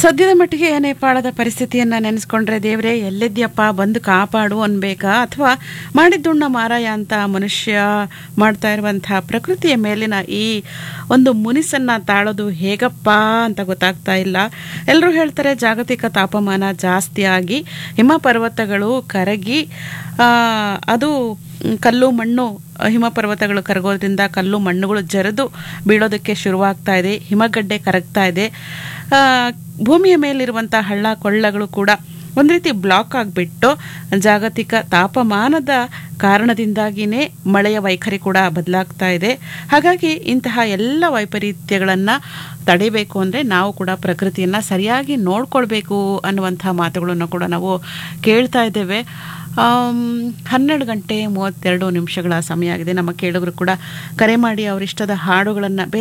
ಸದ್ಯದ ಮಟ್ಟಿಗೆ ನೇಪಾಳದ ಪರಿಸ್ಥಿತಿಯನ್ನ ನೆನೆಸ್ಕೊಂಡ್ರೆ ದೇವ್ರೆ ಎಲ್ಲಿದ್ಯಪ್ಪ ಬಂದು ಕಾಪಾಡು ಅನ್ಬೇಕಾ ಅಥವಾ ಮಾಡಿದ್ದುಣ್ಣ ಮಾರಾಯ ಅಂತ ಮನುಷ್ಯ ಮಾಡ್ತಾ ಇರುವಂತಹ ಪ್ರಕೃತಿಯ ಮೇಲಿನ ಈ ಒಂದು ಮುನಿಸನ್ನ ತಾಳೋದು ಹೇಗಪ್ಪ ಅಂತ ಗೊತ್ತಾಗ್ತಾ ಇಲ್ಲ ಎಲ್ಲರೂ ಹೇಳ್ತಾರೆ ಜಾಗತಿಕ ತಾಪಮಾನ ಜಾಸ್ತಿ ಆಗಿ ಹಿಮ ಪರ್ವತಗಳು ಕರಗಿ ಆ, ಅದು ಮ್, ಕಲ್ಲು ಮಣ್ಣು ಹಿಮ ಪರ್ವತಗಳು ಕರಗೋದ್ರಿಂದ ಕಲ್ಲು ಮಣ್ಣುಗಳು ಜರಿದು ಬೀಳೋದಕ್ಕೆ ಶುರುವಾಗ್ತಾ ಇದೆ ಹಿಮಗಡ್ಡೆ ಕರಗ್ತಾ ಇದೆ ಆ, ಭೂಮಿಯ ಮೇಲಿರುವಂಥ ಹಳ್ಳ ಕೊಳ್ಳಗಳು ಕೂಡ ಒಂದು ರೀತಿ ಬ್ಲಾಕ್ ಆಗಿಬಿಟ್ಟು ಜಾಗತಿಕ ತಾಪಮಾನದ ಕಾರಣದಿಂದಾಗಿಯೇ ಮಳೆಯ ವೈಖರಿ ಕೂಡ ಬದಲಾಗ್ತಾ ಇದೆ ಹಾಗಾಗಿ ಇಂತಹ ಎಲ್ಲ ವೈಪರೀತ್ಯಗಳನ್ನು ತಡಿಬೇಕು ಅಂದರೆ ನಾವು ಕೂಡ ಪ್ರಕೃತಿಯನ್ನು ಸರಿಯಾಗಿ ನೋಡ್ಕೊಳ್ಬೇಕು ಅನ್ನುವಂಥ ಮಾತುಗಳನ್ನು ಕೂಡ ನಾವು ಕೇಳ್ತಾ ಇದ್ದೇವೆ ಆಮ್, ಹನ್ನೆರಡು ಗಂಟೆ ಮೂವತ್ತೆರಡು ನಿಮಿಷಗಳ ಸಮಯ ಆಗಿದೆ ನಮ್ಮ ಕೇಳುಗರು ಕೂಡ ಕರೆ ಮಾಡಿ ಅವರಿಷ್ಟದ ಹಾಡುಗಳನ್ನು